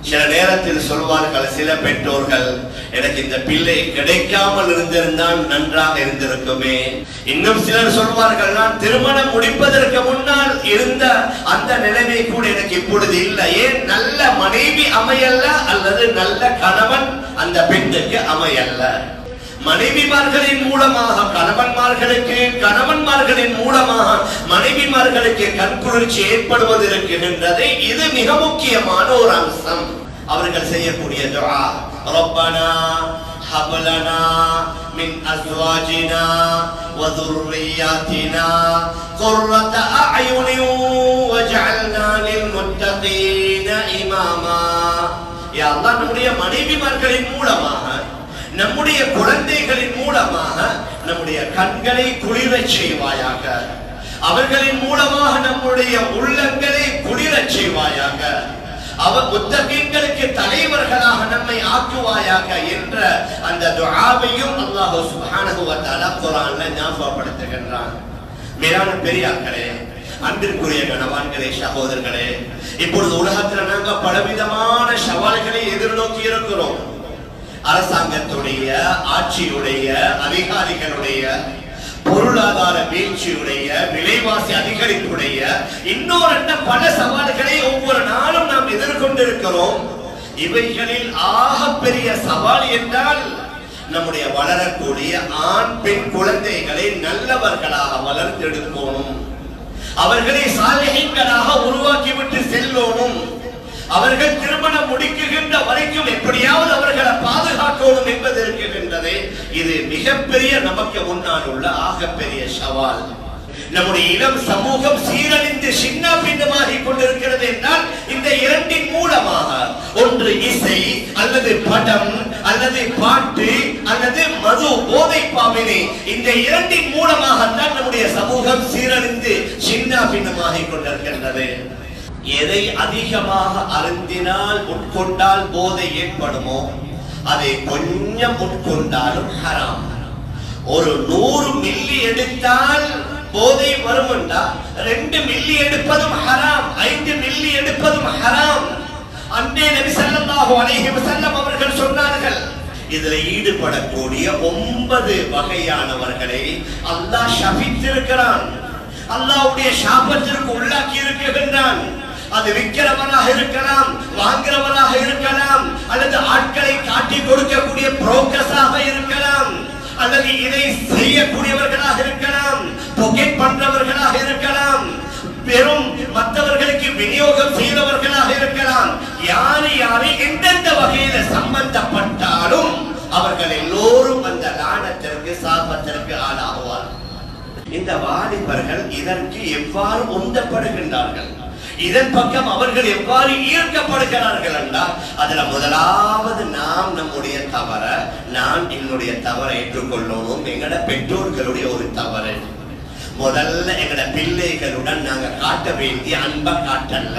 சில நேரத்தில் சொல்வார்கள் சில பெற்றோர்கள் எனக்கு இந்த பிள்ளை கிடைக்காமல் இருந்திருந்தால் நன்றாக இருந்திருக்குமே இன்னும் சிலர் சொல்வார்கள் நான் திருமணம் முடிப்பதற்கு முன்னால் இருந்த அந்த நிலைமை கூட எனக்கு இப்பொழுது இல்லை ஏன் நல்ல மனைவி அமையல்ல அல்லது நல்ல கணவன் அந்த பெண்ணுக்கு அமையல்ல மனைவிமார்களின் மூலமாக கணவன்மார்களுக்கு கணவன்மார்களின் மூலமாக மனைவிமார்களுக்கு கண்குளிர்ச்சி ஏற்படுவது இருக்கின்றது இது மிக முக்கியமான ஒரு அம்சம் அவர்கள் செய்யக்கூடிய துஆ ரப்பனா هب لنا من أزواجنا وذرياتنا قرة أعين واجعلنا للمتقين إماما يا الله நம்முடைய மனைவிமார்களின் மூலமாக நம்முடைய குழந்தைகளின் மூலமாக நம்முடைய கண்களை குளிரச் செய்வாயாக அவர்களின் மூலமாக நம்முடைய உள்ளங்களை குளிரச் செய்வாயாக அவர் முத்தகீன்களுக்கு தலைவர்களாக நம்மை ஆக்குவாயாக என்ற அந்த துஆவையும் அல்லாஹ் சுப்ஹானஹு வ தஆலா குர்ஆன்ல ஞாபகப்படுத்துகின்றான் மேலான பெரியார்களே அன்பிற்குரிய கணவான்களே சகோதரர்களே இப்பொழுது உலகத்துல நாங்க பலவிதமான சவால்களை எதிர்நோக்கி இருக்கிறோம் அரசாங்கத்துடைய ஆட்சியுடைய அதிகாரிகளுடைய பொருளாதார வீழ்ச்சியுடைய விலைவாசி அதிகரிப்புடைய இன்னொரு என்ன பல சவால்களை ஒவ்வொரு நாளும் நாம் எதிர்கொண்டிருக்கிறோம் இவைகளில் ஆக பெரிய சவால் என்றால் நம்முடைய வளரக்கூடிய ஆண் பெண் குழந்தைகளை நல்லவர்களாக வளர்த்தெடுக்கணும் அவர்களை சாலைகளாக உருவாக்கிவிட்டு செல்லணும் அவர்கள் திருமணம் முடிக்குகின்ற வரைக்கும் எப்படியாவது அவர்களை பாதுகாக்கணும் என்பது இருக்கின்றது இது மிகப்பெரிய நமக்கு முன்னால் உள்ள ஆகப்பெரிய சவால் நம்முடைய இளம் சமூகம் சீரழிந்து சின்ன பின்னமாகி கொண்டிருக்கிறது என்றால் இந்த இரண்டின் மூலமாக ஒன்று இசை அல்லது படம் அல்லது பாட்டு அல்லது மது போதை பாவினை இந்த இரண்டின் மூலமாகத்தான் நம்முடைய சமூகம் சீரழிந்து சின்ன பின்னமாகி கொண்டிருக்கின்றது எதை அதிகமாக அருந்தினால் உட்கொண்டால் போதை ஏற்படுமோ அதை கொஞ்சம் உட்கொண்டாலும் ஹராம் ஒரு நூறு மில்லி எடுத்தால் போதை வருமெண்டா ரெண்டு மில்லி எடுப்பதும் ஹராம் ஐந்து மில்லி எடுப்பதும் ஹராம் அன்றே நபி ஸல்லல்லாஹு அலைஹி வஸல்லம் அவர்கள் சொன்னார்கள் இதுல ஈடுபடக்கூடிய ஒன்பது வகையானவர்களை அல்லாஹ் ஷபித்திருக்கிறான் அல்லாஹ்வுடைய சாபத்திற்கு உள்ளாக்கி இருக்கின்றான் அது விற்கிறவனாக இருக்கலாம் வாங்குறவனாக இருக்கலாம் அல்லது ஆட்களை காட்டி கொடுக்கக்கூடிய புரோக்கர்ஸாக இருக்கலாம் அல்லது இதை செய்யக்கூடியவர்களாக இருக்கலாம் பொக்கெட் பண்றவர்களாக இருக்கலாம் பெரும் மற்றவர்களுக்கு விநியோகம் செய்தவர்களாக இருக்கலாம் யாரு யாரு எந்தெந்த வகையில சம்பந்தப்பட்டாலும் அவர்கள் எல்லோரும் அந்த லானத்திற்கு சாபத்திற்கு ஆளாகுவார் இந்த வாலிபர்கள் இதற்கு எவ்வாறு உந்தப்படுகின்றார்கள் இதன் பக்கம் அவர்கள் எவ்வாறு ஈர்க்கப்படுகிறார்கள் என்றால் அதுல முதலாவது நாம் நம்முடைய தவற நான் என்னுடைய தவறை ஏற்றுக்கொள்ளணும் எங்கட பெற்றோர்களுடைய ஒரு தவறு முதல்ல எங்கட பிள்ளைகளுடன் நாங்க காட்ட வேண்டிய அன்பை காட்டல்ல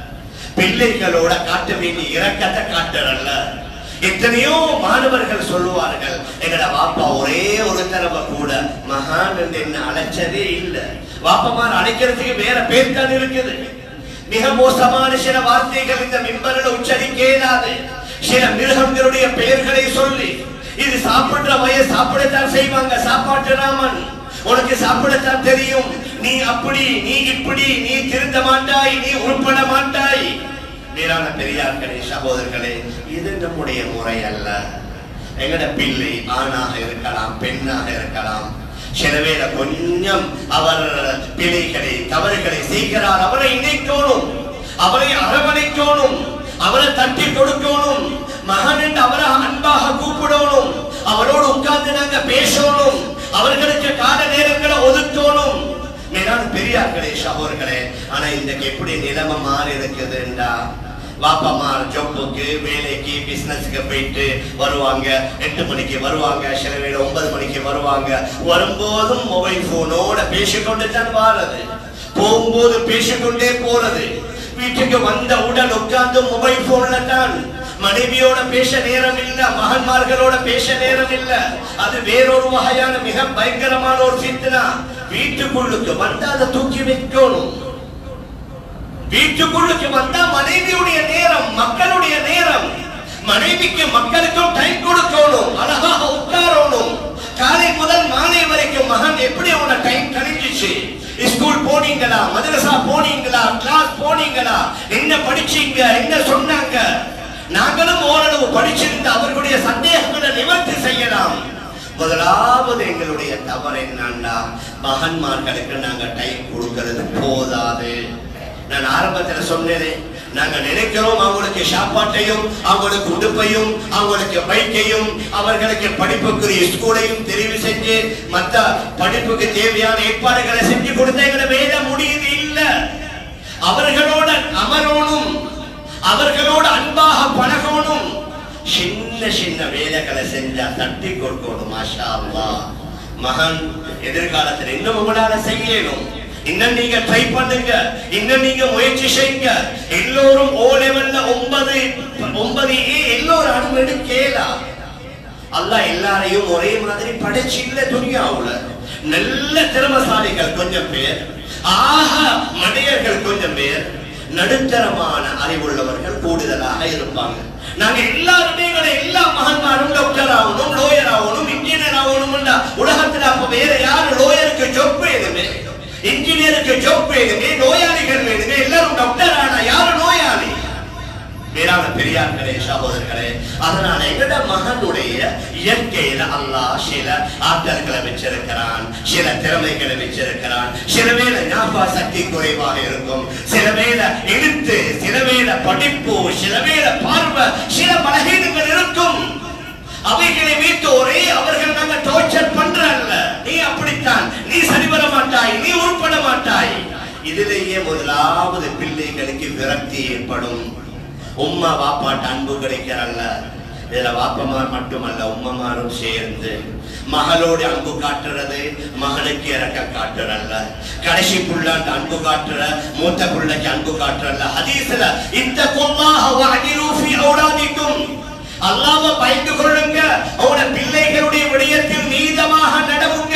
பிள்ளைகளோட காட்ட வேண்டிய இரக்கத்தை காட்டறல்ல எத்தனையோ மாணவர்கள் சொல்லுவார்கள் எங்கட வாப்பா ஒரே ஒரு தடவை கூட மகான் என்று என்ன அழைச்சதே இல்லை வாப்பமார் அழைக்கிறதுக்கு வேற பேர் தான் இருக்குது மிக மோசமான சில வார்த்தைகள் இந்த மிம்பரில் உச்சரிக்க இயலாது சில மிருகங்களுடைய பெயர்களை சொல்லி இது சாப்பிடுற வய சாப்பிடத்தான் செய்வாங்க சாப்பாட்டு ராமன் உனக்கு சாப்பிடத்தான் தெரியும் நீ அப்படி நீ இப்படி நீ திருந்த மாட்டாய் நீ உருப்பட மாட்டாய் மேலான பெரியார்களே சகோதரர்களே இது நம்முடைய முறை அல்ல எங்கட பிள்ளை ஆணாக இருக்கலாம் பெண்ணாக இருக்கலாம் சிலவேளை கொஞ்சம் அவர் பிழைகளை தவறுகளை செய்கிறார் அவரை இணைக்கணும் அவரை அரவணைக்கணும் அவரை தட்டி கொடுக்கணும் மகன் என்று அவரை அன்பாக கூப்பிடணும் அவரோடு உட்கார்ந்து நாங்க பேசணும் அவர்களுக்கு கால நேரங்களை ஒதுக்கணும் மேலான பெரியார்களே சகோதரர்களே ஆனா இன்றைக்கு எப்படி நிலைமை மாறி இருக்குதுண்டா வாப்பமார் ஜொப்புக்கு வேலைக்கு பிசினஸ்க்கு போயிட்டு வருவாங்க எட்டு மணிக்கு வருவாங்க சில வேளை ஒன்பது மணிக்கு வருவாங்க வரும்போதும் மொபைல் போனோட பேசிக்கொண்டு தான் வாரது போகும்போது பேசிக்கொண்டே போறது வீட்டுக்கு வந்தவுடன் உட்கார்ந்து மொபைல் போன்ல தான் மனைவியோட பேச நேரம் இல்ல மகன்மார்களோட பேச நேரம் இல்ல அது வேறொரு வகையான மிக பயங்கரமான ஒரு சித்தனா வீட்டுக்குள்ளுக்கு வந்து அதை தூக்கி வைக்கணும் வீட்டுக்குள்ளுக்கு வந்தா மனைவியுடைய நேரம் மக்களுடைய நேரம் படிச்சிருந்த அவர்களுடைய சந்தேகங்களை நிவர்த்தி செய்யலாம் முதலாவது எங்களுடைய தவறு என்னன்னா மகன்மார்களுக்கு நாங்க டைம் கொடுக்கிறது போதாது நான் ஆரம்பத்துல சொன்னேனே நாங்க நினைக்கிறோம் அவங்களுக்கு சாப்பாட்டையும் அவங்களுக்கு உடுப்பையும் அவங்களுக்கு பைக்கையும் அவர்களுக்கு படிப்புக்குரிய ஸ்கூலையும் தெரிவு செஞ்சு மத்த படிப்புக்கு தேவையான ஏற்பாடுகளை செஞ்சு கொடுத்த எங்களை வேத முடியுது இல்ல அவர்களோட அமரணும் அவர்களோட அன்பாக பழகணும் சின்ன சின்ன வேலைகளை செஞ்சா தட்டி கொடுக்கணும் மாஷா அல்லாஹ் மகன் எதிர்காலத்தில் இன்னும் உங்களால செய்யணும் இன்னும் நீங்க ட்ரை பண்ணுங்க இன்னும் நீங்க முயற்சி செய்யுங்க எல்லோரும் ஓ லெவல்ல ஒன்பது ஒன்பது ஏ எல்லோரும் அனுமதி எடுக்கலாம் அல்லாஹ் எல்லாரையும் ஒரே மாதிரி படைச்சு இல்ல துனியாவுல நல்ல திறமசாலிகள் கொஞ்சம் பேர் ஆக மனிதர்கள் கொஞ்சம் பேர் நடுத்தரமான அறிவுள்ளவர்கள் கூடுதலாக இருப்பாங்க நாங்க எல்லாருமே எங்களை எல்லா மகன்மாரும் டாக்டர் ஆகணும் லோயர் ஆகணும் இன்ஜினியர் ஆகணும் உலகத்துல அப்ப வேற யாரு லோயருக்கு ஜொப் வேணுமே இன்ஜினியருக்கு ஜொப் வேணுமே நோயாளிகள் வேணுமே எல்லாரும் டாக்டர் ஆனா யாரு நோயாளி மேலான பெரியார்களே சகோதரர்களே அதனால எங்கட மகனுடைய இயற்கையில அல்லாஹ் சில ஆற்றல்களை வச்சிருக்கிறான் சில திறமைகளை வச்சிருக்கிறான் சில வேளை ஞாபக சக்தி குறைவாக இருக்கும் சில வேளை எழுத்து சில வேளை படிப்பு சில வேளை பார்வை சில பலகீனங்கள் இருக்கும் அவைகளை வைத்து ஒரே அவர்கள் நாங்க டோர்ச்சர் பண்றல்ல நீ அப்படித்தான் நீ சரிவர மாட்டாய் நீ உருப்பட மாட்டாய் இதிலேயே முதலாவது பிள்ளைகளுக்கு விரக்தி ஏற்படும் உம்மா வாப்பாட்ட அன்பு கிடைக்கிறல்ல இதுல வாப்பமார் மட்டுமல்ல உம்மமாரும் சேர்ந்து மகளோட அன்பு காட்டுறது மகனுக்கு இறக்க காட்டுறல்ல கடைசி புள்ளாண்டு அன்பு காட்டுற மூத்த புள்ளைக்கு அன்பு காட்டுறல்ல ஹதீஸ்ல இந்த கொல்லாஹ வஅதிலு ஃபீ ஔலாதிக்கும் அல்லாஹ்வை பயந்து கொள்ளுங்க அவன பிள்ளைகளுடைய விடயத்தில் நீதமாக நடவுங்க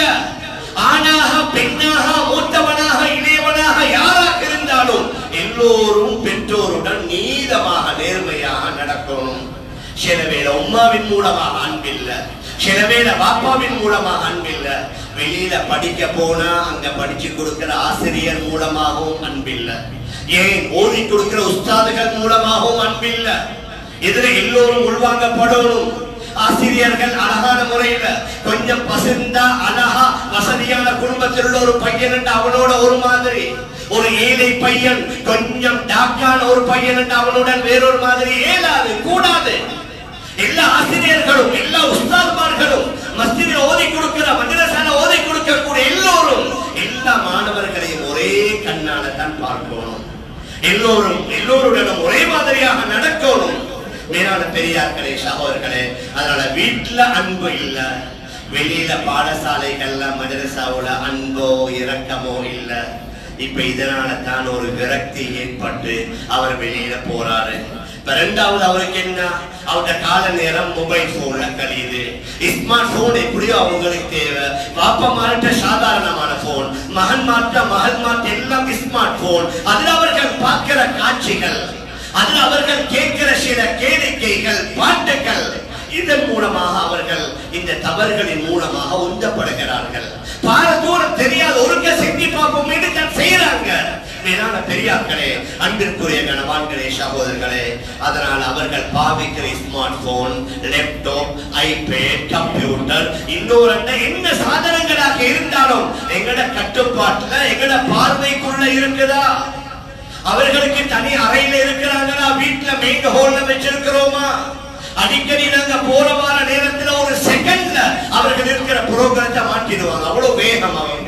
ஆணாக பெண்ணாக மூத்தவனாக இளையவனாக யாராக இருந்தாலும் எல்லோரும் பெற்றோருடன் நீதமாக நேர்மையாக நடக்கணும் சில வேளை உம்மாவின் மூலமாக அன்பில்ல சில வேளை பாப்பாவின் மூலமாக அன்பில்ல வெளியில படிக்க போனா அங்க படிச்சு கொடுக்கிற ஆசிரியர் மூலமாகவும் அன்பில்ல ஏன் ஓதி கொடுக்கிற உஸ்தாதுகள் மூலமாகவும் அன்பில்ல இதுல எல்லோரும் உள்வாங்கப்படணும் ஆசிரியர்கள் அழகான முறையில கொஞ்சம் பசிந்தா அழகா வசதியான குடும்பத்தில் உள்ள ஒரு பையன் என்று அவனோட ஒரு மாதிரி ஒரு ஏழை பையன் கொஞ்சம் டாக்கான ஒரு பையன் என்று அவனுடன் வேறொரு மாதிரி ஏலாது கூடாது எல்லா ஆசிரியர்களும் எல்லா உஸ்தாத்மார்களும் மஸ்ஜிதில் ஓதி கொடுக்கிற மதரசால ஓதி கொடுக்கக்கூடிய எல்லோரும் எல்லா மாணவர்களையும் ஒரே கண்ணால தான் பார்க்கணும் எல்லோரும் எல்லோருடனும் ஒரே மாதிரியாக நடக்கணும் மேலான பெரியார்களே சகோதரர்களே அதனால வீட்டுல அன்பு இல்ல வெளியில பாடசாலைகள்ல மதரசாவுல அன்போ இரக்கமோ இல்ல இப்ப இதனால தான் ஒரு விரக்தி ஏற்பட்டு அவர் வெளியில போறாரு இப்ப ரெண்டாவது அவருக்கு என்ன அவருடைய கால நேரம் மொபைல் போன்ல கழியுது ஸ்மார்ட் போன் எப்படியோ அவங்களுக்கு தேவை பாப்பா மாற்ற சாதாரணமான போன் மகன் மாற்ற மகள் மாற்ற எல்லாம் ஸ்மார்ட் போன் அதுல அவர்கள் பார்க்கிற காட்சிகள் அதில் அவர்கள் கேட்கிற சில கேளிக்கைகள் பாட்டுகள் இதன் மூலமாக அவர்கள் இந்த தவறுகளின் மூலமாக உந்தப்படுகிறார்கள் பால தூரம் தெரியாத ஒருக்க செஞ்சு பார்ப்போம் தான் செய்யறாங்க மேலான பெரியார்களே அன்பிற்குரிய கணவான்களே சகோதரர்களே அதனால் அவர்கள் பாவிக்கிற smartphone laptop iPad computer இன்னொரு என்ன சாதனங்களாக இருந்தாலும் எங்கட கட்டுப்பாட்டுல எங்கட பார்வைக்குள்ள இருக்குதா அவர்களுக்கு தனி அறையில இருக்கிறாங்களா வீட்டுல மெயின் ஹோல்ல வச்சிருக்கிறோமா அடிக்கடி நாங்க போற வார நேரத்துல ஒரு செகண்ட்ல அவர்கள் இருக்கிற புரோகிரத்தை மாற்றிடுவாங்க அவ்வளவு வேகம் அவங்க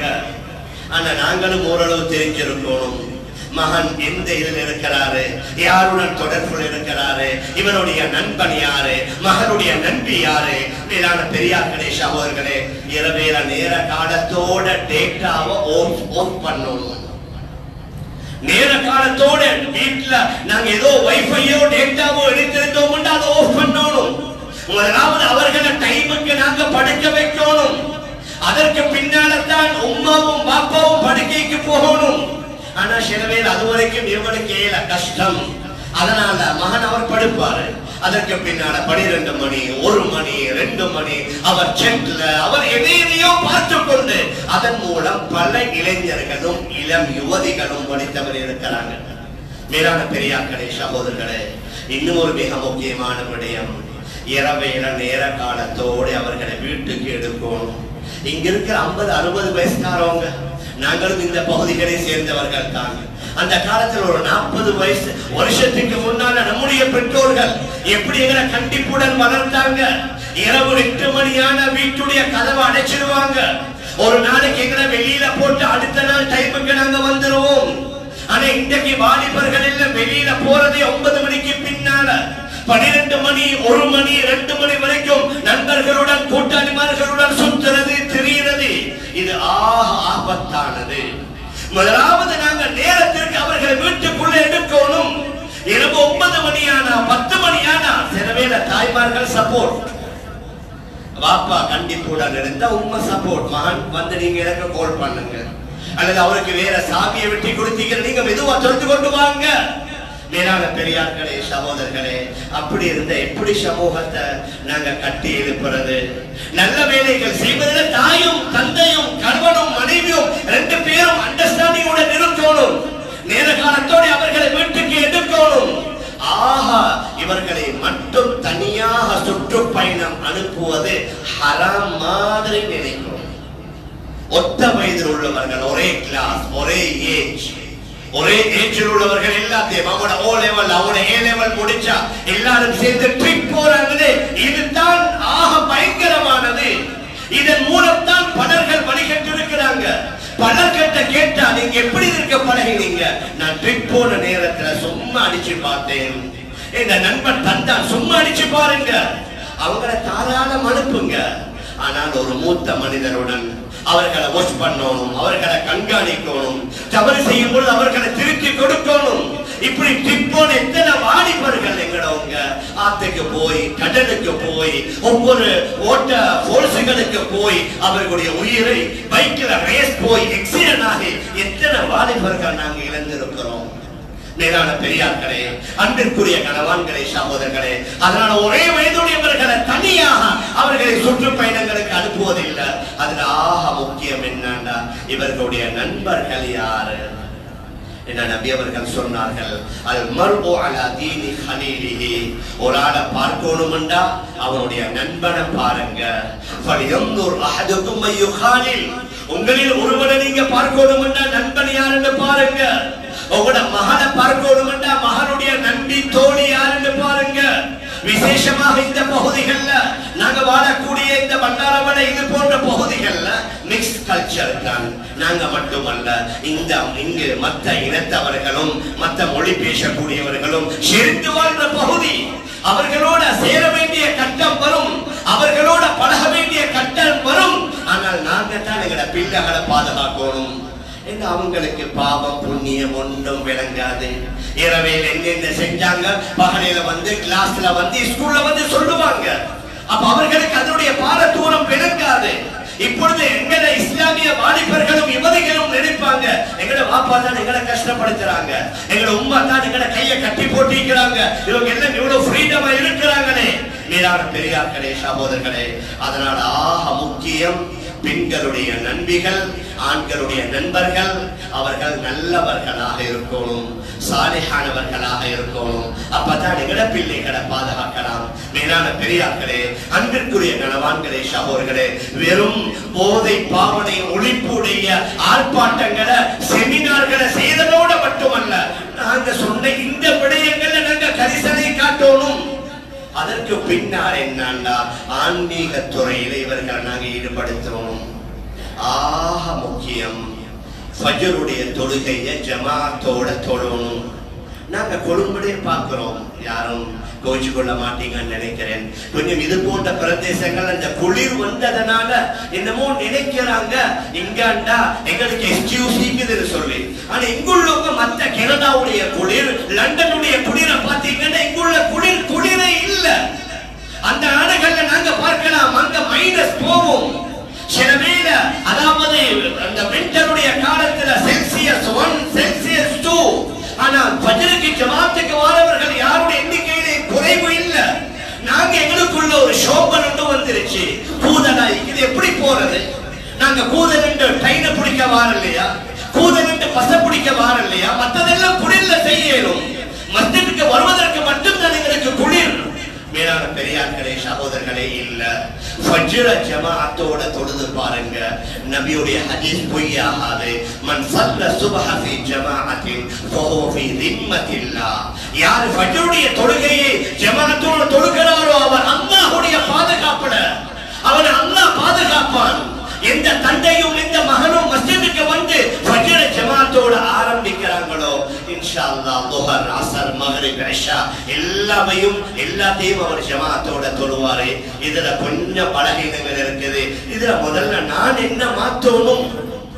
ஆனா நாங்களும் ஓரளவு தெரிஞ்சிருக்கணும் மகன் எந்த இதில் இருக்கிறாரு யாருடன் தொடர்புல இருக்கிறாரு இவனுடைய நண்பன் யாரு மகனுடைய நண்பி யாரு மேலான பெரியார்களே சகோதரர்களே இரவேல நேர காலத்தோட டேட்டாவை ஆஃப் ஆஃப் பண்ணணும் நேர காலத்தோட வீட்டுல நாங்க ஏதோ வைஃபையோ டேட்டாவோ எடுத்திருந்தோம் அதை ஆஃப் பண்ணணும் முதலாவது அவர்களை டைமுக்கு நாங்க படுக்க வைக்கணும் அதற்கு பின்னால்தான் உமாவும் பாப்பாவும் படுக்கைக்கு போகணும் ஆனா சில பேர் அது வரைக்கும் இவனுக்கு ஏல கஷ்டம் அதனால மகன் அவர் படுப்பாரு அதற்கு பின்னால பனிரெண்டு மணி ஒரு மணி ரெண்டு மணி அவர் செட்ல அவர் எதையோ பார்த்து கொண்டு அதன் மூலம் பல இளைஞர்களும் இளம் யுவதிகளும் படித்தவர் இருக்கிறாங்க மேலான பெரியார்களே சகோதரர்களே இன்னும் ஒரு மிக முக்கியமான விடயம் இரவையில நேர காலத்தோடு அவர்களை வீட்டுக்கு எடுக்கணும் இங்க இருக்கிற ஐம்பது அறுபது வயசுக்காரவங்க நாங்களும் இந்த பகுதிகளை சேர்ந்தவர்கள் தான் அந்த காலத்துல ஒரு நாற்பது வயசு வருஷத்துக்கு முன்னால நம்முடைய பெற்றோர்கள் எப்படி எங்களை கண்டிப்புடன் வளர்த்தாங்க இரவு எட்டு மணியான வீட்டுடைய கதவை அடைச்சிடுவாங்க ஒரு நாளைக்கு எங்களை வெளியில போட்டு அடுத்த நாள் டைமுக்கு நாங்க வந்துருவோம் ஆனா இன்றைக்கு வாலிபர்கள் எல்லாம் வெளியில போறதே ஒன்பது மணிக்கு பின்னால பனிரெண்டு மணி ஒரு மணி ரெண்டு மணி வரைக்கும் நண்பர்களுடன் கூட்டாளிமார்களுடன் சுத்துறது திரியிறது இது ஆக ஆபத்தானது முதலாவது நாங்க நேரத்திற்கு அவர்களை வீட்டுக்குள்ள எடுக்கணும் இரவு ஒன்பது மணியானா பத்து மணியானா சில வேளை தாய்மார்கள் சப்போர்ட் வாப்பா கண்டிப்புடன் இருந்தா உண்மை சப்போர்ட் மகன் வந்து நீங்க எனக்கு கால் பண்ணுங்க அல்லது அவருக்கு வேற சாமியை வெட்டி கொடுத்தீங்க நீங்க மெதுவா தொடுத்து கொண்டு வாங்க மேலான பெரியார்களே சகோதரர்களே அப்படி இருந்த எப்படி சமூகத்தை நாங்க கட்டி எழுப்புறது நல்ல வேலைகள் செய்வதில் தாயும் தந்தையும் கணவனும் மனைவியும் ரெண்டு பேரும் அண்டர்ஸ்டாண்டிங்குடன் இருக்கணும் நேர காலத்தோடு அவர்களை வீட்டுக்கு எடுக்கணும் ஆஹா இவர்களை மட்டும் தனியாக சுற்றுப்பயணம் அனுப்புவது ஹராம் மாதிரி நினைக்கிறோம் ஒத்த வயதில் உள்ளவர்கள் ஒரே கிளாஸ் ஒரே ஏஜ் ஒரே ஏஜில் உள்ளவர்கள் எல்லாத்தையும் அவனோட ஓ லெவல் அவனோட ஏ லெவல் முடிச்சா எல்லாரும் சேர்ந்து ட்ரிப் போறாங்களே இதுதான் ஆக பயங்கரமானது இதன் மூலம் தான் பலர்கள் வழிகட்டு இருக்கிறாங்க பலர்கிட்ட கேட்டா நீங்க எப்படி இருக்க பழகினீங்க நான் ட்ரிப் போன நேரத்துல சும்மா அடிச்சு பார்த்தேன் இந்த நண்பன் தந்தான் சும்மா அடிச்சு பாருங்க அவங்கள தாராளம் அனுப்புங்க ஆனால் ஒரு மூத்த மனிதருடன் அவர்களை வாஷ் பண்ணணும் அவர்களை கண்காணிக்கணும் தவறு செய்யும் பொழுது அவர்களை திருத்தி கொடுக்கணும் இப்படி டிப்போன் எத்தனை வாலிபர்கள் எங்களவங்க ஆத்துக்கு போய் கடலுக்கு போய் ஒவ்வொரு ஓட்ட போல்ஸுகளுக்கு போய் அவர்களுடைய உயிரை பைக்கில் ரேஸ் போய் எக்ஸிடென்ட் ஆகி எத்தனை வாலிபர்கள் நாங்க இழந்திருக்கிறோம் மேலான பெரியார்களே அன்பிற்குரிய கணவான்களே சகோதரர்களே அதனால ஒரே வயதுடையவர்களை தனியாக அவர்களை சுற்றுப்பயணங்களுக்கு அனுப்புவதில்லை அதுல ஆக முக்கியம் என்னன்னா இவர்களுடைய நண்பர்கள் யாரு என்ன நபி அவர்கள் சொன்னார்கள் அல் மர்உ அலா தீனி ஹலீலிஹி ஒரு ஆளை பார்க்கணும்டா அவனுடைய நண்பனை பாருங்க ஃபலியன்துர் அஹதுக்கும் மையுஹாலில் உங்களில் ஒருவனை நீங்க பார்க்கணும்டா நண்பன் யாருன்னு பாருங்க உங்களோட மகனை பார்க்கணும்டா மகனுடைய நம்பி தோழி யாருன்னு பாருங்க விசேஷமாக இந்த பகுதிகள்ல நாங்க வாழக்கூடிய இந்த பண்டாரவளை இது போன்ற பகுதிகள்ல மிக்ஸ் கல்ச்சர் தான் நாங்க மட்டுமல்ல இந்த இங்கு மற்ற இனத்தவர்களும் மற்ற மொழி பேசக்கூடியவர்களும் சேர்ந்து வாழ்ந்த பகுதி அவர்களோட சேர வேண்டிய கட்டம் வரும் அவர்களோட பழக வேண்டிய கட்டம் வரும் ஆனால் நாங்க தான் எங்களோட பிள்ளைகளை பாதுகாக்கணும் எங்க அவங்களுக்கு பாவம் புண்ணியம் ஒன்றும் விளங்காது இரவையில் என்னென்ன செஞ்சாங்க பகலையில வந்து கிளாஸ்ல வந்து ஸ்கூல்ல வந்து சொல்லுவாங்க அப்ப அவர்களுக்கு அதனுடைய பாரதூரம் விளங்காது இப்பொழுது எங்கட இஸ்லாமிய வாலிபர்களும் யுவதிகளும் நினைப்பாங்க எங்கட வாப்பா தான் எங்களை கஷ்டப்படுத்துறாங்க எங்கட உம்மா தான் எங்கட கையை கட்டி போட்டிருக்கிறாங்க இவங்க எல்லாம் இவ்வளவு ஃப்ரீடமா இருக்கிறாங்களே மேலான பெரியார்களே சகோதரர்களே அதனால ஆக முக்கியம் பெண்களுடைய நண்பிகள் ஆண்களுடைய நண்பர்கள் அவர்கள் நல்லவர்களாக இருக்கணும் சாலிஹானவர்களாக இருக்கணும் அப்பதான் எங்கட பிள்ளைகளை பாதுகாக்கலாம் மேலான பெரியார்களே அன்பிற்குரிய கணவான்களே சகோதரர்களே வெறும் போதை பாவனை ஒழிப்புடைய ஆர்ப்பாட்டங்களை செமினார்களை செய்ததோட மட்டுமல்ல நாங்க சொன்ன இந்த விடயங்களை நாங்க கரிசனை காட்டணும் அதற்கு பின்னால் என்னன்னா ஆன்மீக துறையில இவர்கள் நாங்க ஈடுபடுத்தணும் ஆக முக்கியம் ஃபஜருடைய தொழுகையை ஜமாத்தோட தொழணும் நாங்க கொழும்புடைய பார்க்கிறோம் யாரும் கோச்சு கொள்ள மாட்டீங்கன்னு நினைக்கிறேன் கொஞ்சம் இது போன்ற பிரதேசங்கள் அந்த குளிர் வந்ததனால என்னமோ நினைக்கிறாங்க இங்காண்டா எங்களுக்கு எக்ஸ்கியூஸ் இருக்குதுன்னு சொல்லி ஆனா இங்குள்ளவங்க மத்த கனடாவுடைய குளிர் லண்டனுடைய குளிரை பார்த்தீங்கன்னா இங்குள்ள குளிர் குளிரே இல்ல அந்த நாடுகள்ல நாங்க பார்க்கலாம் அங்க மைனஸ் போவோம் சில வேளை அதாவது அந்த விண்டருடைய காலத்துல செல்சியஸ் ஒன் செல்சியஸ் டூ ஆனா பஜருக்கு ஜமாத்துக்கு வாரவர்கள் யாருடைய எண்ணிக்கையிலே குறைவு இல்ல நாங்க எங்களுக்குள்ள ஒரு சோபன் ஒன்று வந்துருச்சு கூதலா இது எப்படி போறது நாங்க கூதலிட்டு ட்ரெயினை பிடிக்க வார இல்லையா கூதலிட்டு பச பிடிக்க வார இல்லையா மத்ததெல்லாம் குளிர்ல செய்யணும் மஸ்ஜிதுக்கு வருவதற்கு மட்டும்தான் எங்களுக்கு குளிர் மேலான பெரியார்களே ஃபஜ்ர ஜமாஅத்தோட தொழுது பாருங்க நபியுடைய ஹதீஸ் பொய்யாகாது மன் சல்ல சுபஹ ஃபீ ஜமாஅத்தின் ஃபஹுவ ஃபீ திம்மத்தில்லாஹ் யார் ஃபஜ்ருடைய தொழுகையை ஜமாஅத்தோட தொழுகிறாரோ அவர் அல்லாஹ்வுடைய பாதுகாப்புல அவனை அல்லாஹ் பாதுகாப்பான் எந்த தந்தையும் எந்த மகனும் மஸ்ஜிதுக்கு வந்து ஃபஜ்ர ஜமாத்தோட ஆரம்பிக்கிறாங்களோ இன்ஷா அல்லாஹ் லுஹர் அஸர் மக்ரிப் இஷா எல்லாமையும் எல்லாத்தையும் அவர் ஜமாத்தோட தொழுவாரு இதுல கொஞ்சம் பலகீனங்கள் இருக்குது இதுல முதல்ல நான் என்ன மாத்தணும்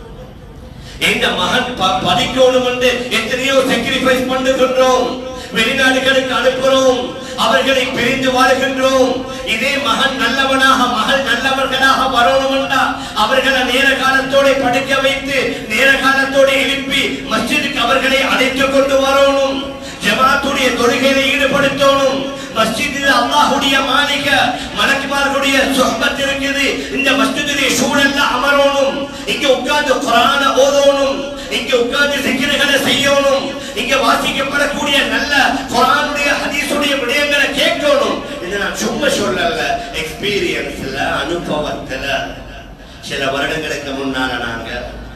எந்த மகன் ப- படிக்கணும் என்று எத்தனையோ sacrifice பண்ணுகின்றோம் வெளிநாடுகளுக்கு அனுப்புகிறோம் அவர்களை பிரிந்து வாழ்கின்றோம் இதே மகன் நல்லவனாக மகள் நல்லவர்களாக வரணும் என்றா அவர்களை நேர காலத்தோட படிக்க வைத்து நேர காலத்தோட எழுப்பி மஸ்ஜிதுக்கு அவர்களை அழைத்து கொண்டு வரணும் ஜமாத்துடைய தொழுகையில ஈடுபடுத்தணும் மஸ்ஜிதில் அல்லாஹ்வுடைய மாளிக மலக்குமார்களுடைய சொஹபத் இருக்குது இந்த மஸ்ஜிதுடைய சூழல்ல அமரணும் இங்க உட்கார்ந்து குரான ஓதணும் இங்க உட்கார்ந்து சிக்கிரங்களை செய்யணும் இங்க வாசிக்கப்படக்கூடிய நல்ல குரானுடைய ஹதீஸுடைய விடயங்களை கேட்கணும் இதை நான் சும்மா சொல்லல எக்ஸ்பீரியன்ஸ்ல அனுபவத்துல சில வருடங்களுக்கு முன்னால நாங்க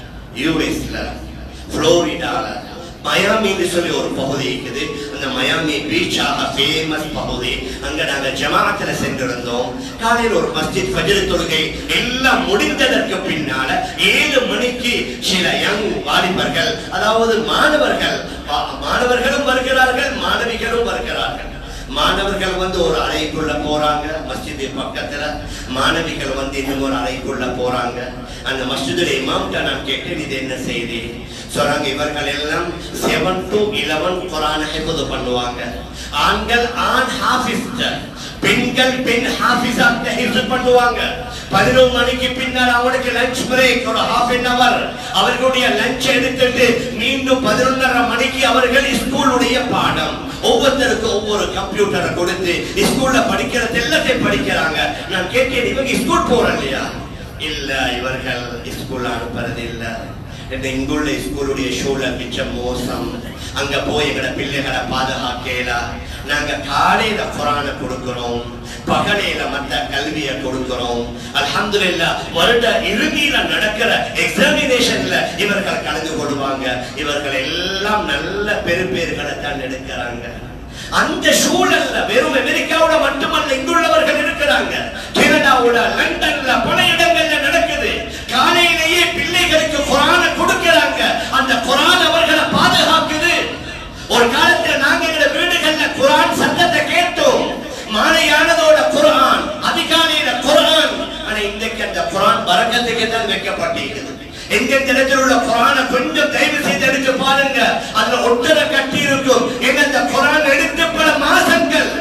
யூஎஸ்ல புளோரிடால மயாமின்னு சொல்லி ஒரு பகுதி இருக்குது அந்த மயாமி பீச்சாக ஃபேமஸ் பகுதி அங்க நாங்க ஜமாத்துல சென்றிருந்தோம் காலையில் ஒரு மஸ்ஜித் ஃபஜ்ர் தொழுகை எல்லாம் முடிந்ததற்கு பின்னால ஏழு மணிக்கு சில யங் வாலிபர்கள் அதாவது மாணவர்கள் மா- மாணவர்களும் வருகிறார்கள் மாணவிகளும் வருகிறார்கள் மாணவர்கள் வந்து ஒரு அறைக்குள்ள போறாங்க மஸ்ஜிது பக்கத்துல மாணவிகள் வந்து இன்னும் ஒரு அறைக்குள்ள போறாங்க அந்த மஸ்ஜிதுடைய இமாம்கிட்ட நான் கேட்டேன் இது என்ன செய்தி சொல்றாங்க இவர்கள் எல்லாம் செவன் டு இலவன் குரான ஹிஃபது பண்ணுவாங்க ஆண்கள் ஆண் ஹாஃபிஸ் பெண்கள் பெண் ஹாஃபிஸாக ஹிஃபது பண்ணுவாங்க பதினொரு மணிக்கு பின்னால் அவனுக்கு லஞ்ச் பிரேக் ஒரு ஹாஃப் அன் அவர் அவர்களுடைய லஞ்ச் எடுத்துட்டு மீண்டும் பதினொன்றரை மணிக்கு அவர்கள் ஸ்கூலுடைய பாடம் ஒவ்வொருத்தருக்கும் ஒவ்வொரு கம்ப்யூட்டரை கொடுத்து ஸ்கூல்ல படிக்கிறது எல்லாத்தையும் படிக்கிறாங்க நான் கேட்டேன் இவங்க ஸ்கூல் போற இல்லையா இல்ல இவர்கள் ஸ்கூல்ல அனுப்புறது இல்ல இந்த இங்குள்ள ஸ்கூலுடைய சூழல் மிச்சம் மோசம் அங்க போய் எங்கட பிள்ளைகளை பாதுகாக்கல நாங்க காலையில குரான கொடுக்கிறோம் பகலையில மத்த கல்வியை கொடுக்கிறோம் அல்ஹம்துலில்லாஹ் வருட இறுதியில நடக்கிற எக்ஸாமினேஷன்ல இவர்கள் கலந்து கொள்வாங்க இவர்கள் எல்லாம் நல்ல பெருப்பேர்களை தான் எடுக்கிறாங்க அந்த சூழல்ல வெறும் அமெரிக்காவோட மட்டுமல்ல இங்குள்ளவர்கள் இருக்கிறாங்க கனடாவோட லண்டன்ல பல இடங்கள்ல நடக்குது காலையிலேயே பிள்ளைகளுக்கு குரான கொடுக்கிறாங்க அந்த குரான் அவர்களை பாதுகாக்குது ஒரு காலத்துல நாங்க எங்க வீடுகள்ல குரான் சத்தத்தை கேட்டோம் மாலையானதோட குரான் அதிகாலையில குரான் ஆனா இன்றைக்கு அந்த குரான் பறக்கத்துக்கு தான் வைக்கப்பட்டிருக்குது எங்கெந்த இடத்தில் உள்ள குரானை கொஞ்சம் தயவு செய்து எடுத்து பாருங்க அதுல ஒட்டரை கட்டி இருக்கும் எங்க அந்த குரான் எடுத்து பல மாசங்கள்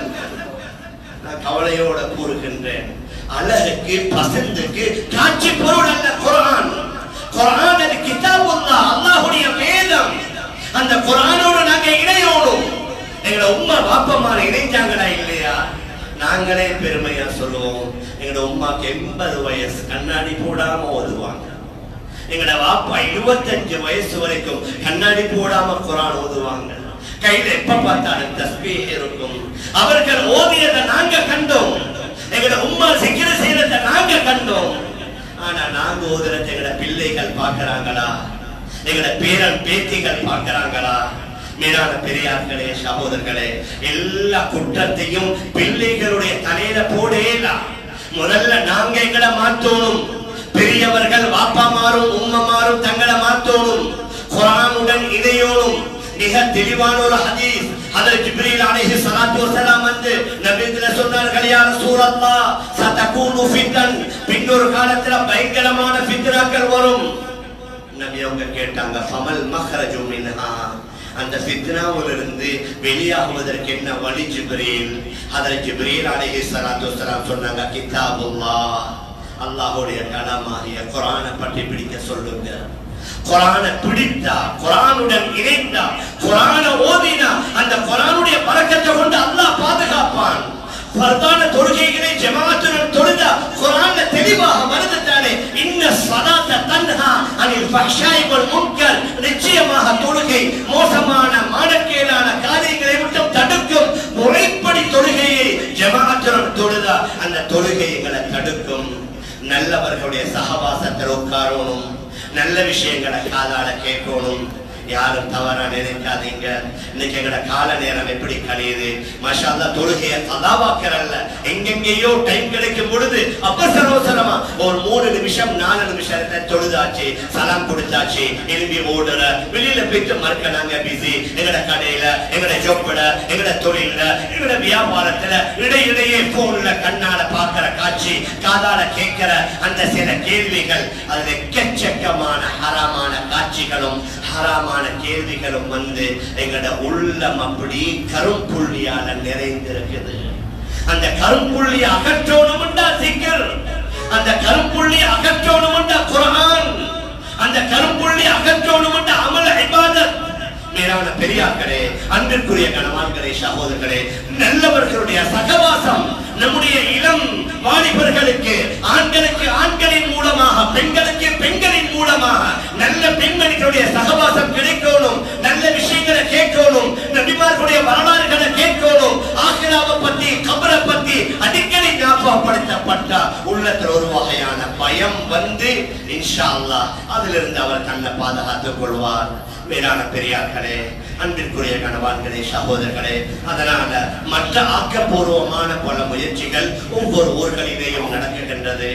நான் கவலையோட கூறுகின்றேன் அழகுக்கு பசந்துக்கு காட்சி பொருள் அல்ல குரான் குரான் அது கிதாபுல்லா அல்லாஹ்வுடைய வேதம் அந்த குரானோடு நாங்க இணையோடும் எங்களோட உம்மா பாப்பமார் இணைஞ்சாங்களா இல்லையா நாங்களே பெருமையா சொல்லுவோம் எங்களோட உம்மாக்கு எண்பது வயசு கண்ணாடி போடாம ஓதுவாங்க எங்கட வாப்பா இருபத்தஞ்சு வயசு வரைக்கும் கண்ணாடி போடாம குரான் ஓதுவாங்க கையில எப்ப பார்த்தாலும் தஸ்பீஹ் இருக்கும் அவர்கள் ஓதியதை நாங்க கண்டோம் எங்கட உம்மா சிக்கிர செய்யறத நாங்க கண்டோம் ஆனா நாங்க ஓதுறத எங்கட பிள்ளைகள் பார்க்கறாங்களா எங்கட பேரன் பேத்திகள் பார்க்கறாங்களா மேலான பெரியார்களே சகோதரர்களே எல்லா குற்றத்தையும் பிள்ளைகளுடைய தலையில போடேலாம் முதல்ல நாங்க எங்களை மாத்தணும் பெரியவர்கள் வாப்பா மாறும் உம்மா மாறும் தங்களை மாத்தோணும் குரானுடன் இணையோனும் மிக தெளிவான ஒரு ஹதீஸ் ஹதரத் ஜிப்ரீல் அலைஹி ஸலாத்து வஸலாம் வந்து நபியில சொன்னார்கள் யா ரசூலல்லாஹ் சதகூனு ஃபித்தன் பின்னொரு காலத்துல பயங்கரமான ஃபித்னாக்கள் வரும் நபி அவங்க கேட்டாங்க ஃபமல் மஹ்ரஜு மின்ஹா அந்த ஃபித்னாவிலிருந்து வெளியாகுவதற்கு என்ன வழி ஜிப்ரீல் ஹதரத் ஜிப்ரீல் அலைஹி ஸலாத்து வஸலாம் சொன்னாங்க கிதாபுல்லாஹ் அல்லாஹ்வுடைய கலாமாகிய குர்ஆனை பற்றி பிடிக்க சொல்லுங்க குர்ஆனை பிடித்தா குர்ஆனுடன் இணைந்தா குர்ஆனை ஓதினா அந்த குர்ஆனுடைய பறக்கத்தை கொண்டு அல்லாஹ் பாதுகாப்பான் பரதான தொழுகைகளை ஜமாத்துடன் தொழுதா குர்ஆன்ல தெளிவாக வருது தானே இன்ன ஸலாத்த தன்ஹா அனில் ஃபஹ்ஷாய் வல் முன்கர் நிச்சயமாக தொழுகை மோசமான மானக்கேடான காரியங்களை விட்டு தடுக்கும் முறைப்படி தொழுகையை ஜமாத்துடன் தொழுதா அந்த தொழுகை எங்களை தடுக்கும் நல்லவர்களுடைய சகவாசத்தில் உட்காரணும் நல்ல விஷயங்களை காதால கேட்கணும் யாரும் தவறா நினைக்காதீங்க இன்னைக்கு எங்கட கால நேரம் எப்படி கழியுது மஷால்லா தொழுகைய கதாவாக்கிறல்ல எங்கெங்கேயோ டைம் கிடைக்கும் பொழுது அவசர அவசரமா ஒரு மூணு நிமிஷம் நாலு நிமிஷத்தை தொழுதாச்சு சலாம் கொடுத்தாச்சு எழும்பி ஓடுற வெளியில போயிட்டு மறுக்க நாங்க பிஸி எங்கட கடையில எங்கட ஜொப்பட எங்கட தொழில்ல எங்கட வியாபாரத்துல இடையிடையே போன்ல கண்ணால பாக்குற காட்சி காதால கேட்கிற அந்த சில கேள்விகள் அதுல எக்கச்சக்கமான ஹராமான காட்சிகளும் ஹராமான கேள்விகளும் வந்து எங்கட உள்ளம் அப்படி கரும்புள்ளியால நிறைந்திருக்குது அந்த கரும்புள்ளி அகற்றோணும்டா சிக்கல் அந்த கரும்புள்ளி அகற்றோணும்டா குரான் அந்த கரும்புள்ளி அகற்றோணும்டா அமல இபாதத் மேலான பெரியார்களே அன்பிற்குரிய கணவான்களே சகோதரர்களே நல்லவர்களுடைய சகவாசம் நம்முடைய இளம் வாலிபர்களுக்கு ஆண்களுக்கு ஆண்களின் மூலமாக பெண்களுக்கு பெண்களின் மூலமாக நல்ல பெண்மணிகளுடைய சகவாசம் கிடைக்கணும் நல்ல விஷயங்களை கேட்கணும் நபிமார்களுடைய வரலாறுகளை கேட்கணும் ஆகிராவை பத்தி கபரை பத்தி அடிக்கடி ஞாபகப்படுத்தப்பட்டா உள்ளத்துல ஒரு வகையான பயம் வந்து இன்ஷா அல்லாஹ் அதிலிருந்து அவர் தன்னை பாதுகாத்துக் கொள்வார் மேலான பெரியார்களே அன்பிற்குரிய கணவான்களே சகோதரர்களே அதனால மற்ற ஆக்கப்பூர்வமான பல முயற்சிகள் ஒவ்வொரு ஊர்களிலேயும் நடக்குகின்றது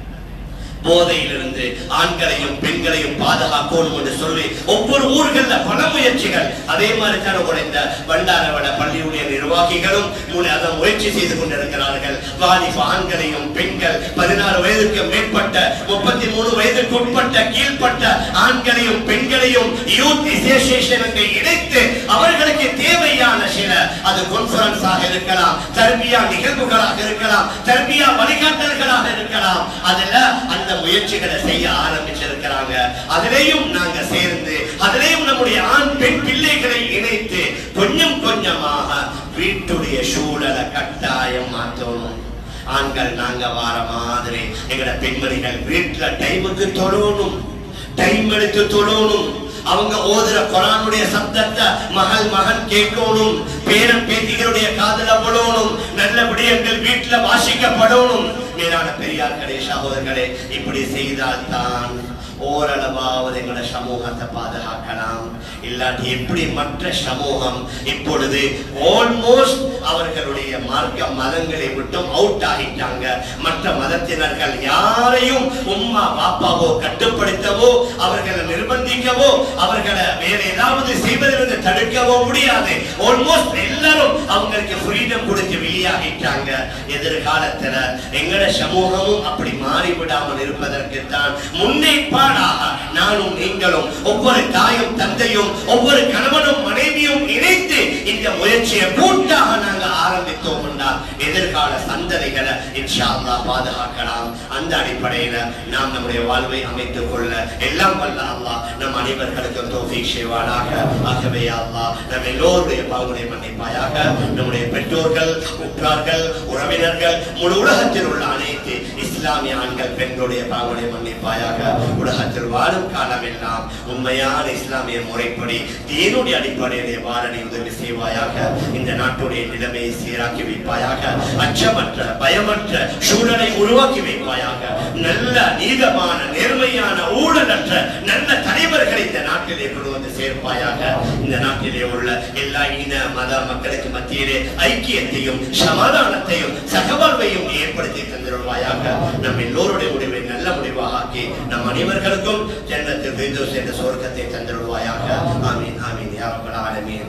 போதையிலிருந்து ஆண்களையும் பெண்களையும் பாதுகாக்கணும் என்று சொல்லி ஒவ்வொரு ஊர்கள்ல பல முயற்சிகள் அதே மாதிரி தான் உடைந்த பண்டாரவள பள்ளியுடைய நிர்வாகிகளும் முன் அதை முயற்சி செய்து கொண்டிருக்கிறார்கள் வாலிப ஆண்களையும் பெண்கள் பதினாறு வயதுக்கு மேற்பட்ட முப்பத்தி மூணு வயதுக்கு உட்பட்ட கீழ்ப்பட்ட ஆண்களையும் பெண்களையும் யூத் அசோசியேஷனுக்கு இணைத்து அவர்களுக்கு தேவையான சில அது கான்பரன்ஸாக இருக்கலாம் தர்பியா நிகழ்வுகளாக இருக்கலாம் தர்பியா வழிகாட்டல்களாக இருக்கலாம் அதுல அந்த முயற்சிகளை செய்ய ஆரம்பிச்சிருக்கிறாங்க அதிலேயும் நாங்க சேர்ந்து அதிலேயும் நம்முடைய ஆண் பெண் பிள்ளைகளை இணைத்து கொஞ்சம் கொஞ்சமாக வீட்டுடைய சூழலை கட்டாயம் மாற்றணும் ஆண்கள் நாங்க வார மாதிரி எங்கட பெண்மணிகள் வீட்டுல டைமுக்கு தொழணும் டைம் எடுத்து தொழணும் அவங்க ஓதுற குரானுடைய சப்தத்தை மகள் மகன் கேட்கணும் பேரன் பேத்திகளுடைய காதல படணும் நல்ல விடயங்கள் வீட்டுல வாசிக்கப்படணும் மேலான பெரியார்களே சகோதரர்களே இப்படி செய்தால் தான் ஓரளவாவது எங்களோட சமூகத்தை பாதுகாக்கலாம் இல்லாட்டி எப்படி மற்ற சமூகம் இப்பொழுது ஆல்மோஸ்ட் அவர்களுடைய மார்க்க மதங்களை விட்டும் அவுட் ஆகிட்டாங்க மற்ற மதத்தினர்கள் யாரையும் உம்மா பாப்பாவோ கட்டுப்படுத்தவோ அவர்களை நிர்பந்திக்கவோ அவர்களை வேற ஏதாவது செய்வதிலிருந்து தடுக்கவோ முடியாது ஆல்மோஸ்ட் எல்லாரும் அவங்களுக்கு ஃப்ரீடம் கொடுத்து வெளியாகிட்டாங்க எதிர்காலத்துல எங்கட சமூகமும் அப்படி மாறிவிடாமல் இருப்பதற்கு தான் முன்னேற்பாடாக நானும் நீங்களும் ஒவ்வொரு தாயும் தந்தையும் ஒவ்வொரு கணவனும் மனைவியும் இணைத்து இந்த முயற்சியை கூட்டாக நாங்க ஆரம்பித்தோம் என்றால் எதிர்கால சந்ததிகளை இன்ஷா அல்லாஹ் பாதுகாக்கலாம் அந்த அடிப்படையில நாம் நம்முடைய வாழ்வை அமைத்துக் கொள்ள எல்லாம் வல்ல அல்லாஹ் நம் அனைவர்களுக்கும் தோஃபீக் செய்வானாக ஆகவே யா அல்லாஹ் நம் எல்லோருடைய பாவனை மன்னிப்பாயாக நம்முடைய பெற்றோர்கள் உற்றார்கள் உறவினர்கள் முழு உலகத்தில் உள்ள அனைத்து இஸ்லாமிய ஆண்கள் பெண்களுடைய பாவனை மன்னிப்பாயாக உலகத்தில் வாழும் காலமெல்லாம் உண்மையான இஸ்லாமிய முறைப்படி தீனுடைய அடிப்படையிலே வாழ நீ உதவி செய்வாயாக இந்த நாட்டுடைய நிலைமையை சீராக்கி வைப்பாயாக அச்சமற்ற பயமற்ற சூழலை உருவாக்கி வைப்பாயாக நல்ல நீதமான நேர்மையான ஊழலற்ற நல்ல தலைவர்களை இந்த நாட்டிலே கொண்டு வந்து சேர்ப்பாயாக இந்த நாட்டிலே உள்ள எல்லா இன மத மக்களுக்கு மத்தியிலே ஐக்கியத்தையும் சமாதானத்தையும் சகவாழ்வையும் ஏற்படுத்தி தந்திருவாயாக நம் எல்லோருடைய முடிவை நல்ல முடிவாக ஆக்கி நம் அனைவர்களுக்கும் ஜன்னத்தில் என்ற சொர்க்கத்தை தந்திருவாயாக ஆமீன் ஆமீன் யா ரப்பல் ஆலமீன்